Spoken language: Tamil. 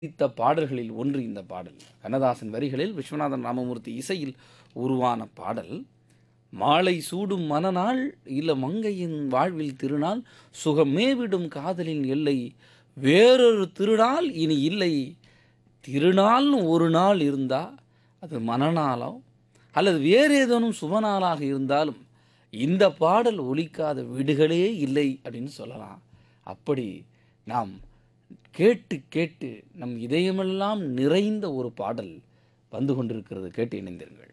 பிடித்த பாடல்களில் ஒன்று இந்த பாடல் கண்ணதாசன் வரிகளில் விஸ்வநாதன் ராமமூர்த்தி இசையில் உருவான பாடல் மாலை சூடும் மனநாள் இல்ல மங்கையின் வாழ்வில் திருநாள் சுகமேவிடும் காதலின் எல்லை வேறொரு திருநாள் இனி இல்லை திருநாள்னு ஒரு நாள் இருந்தா அது மனநாளோ அல்லது வேறு ஏதேனும் சுபநாளாக இருந்தாலும் இந்த பாடல் ஒலிக்காத வீடுகளே இல்லை அப்படின்னு சொல்லலாம் அப்படி நாம் கேட்டு கேட்டு நம் இதயமெல்லாம் நிறைந்த ஒரு பாடல் வந்து கொண்டிருக்கிறது கேட்டு இணைந்திருங்கள்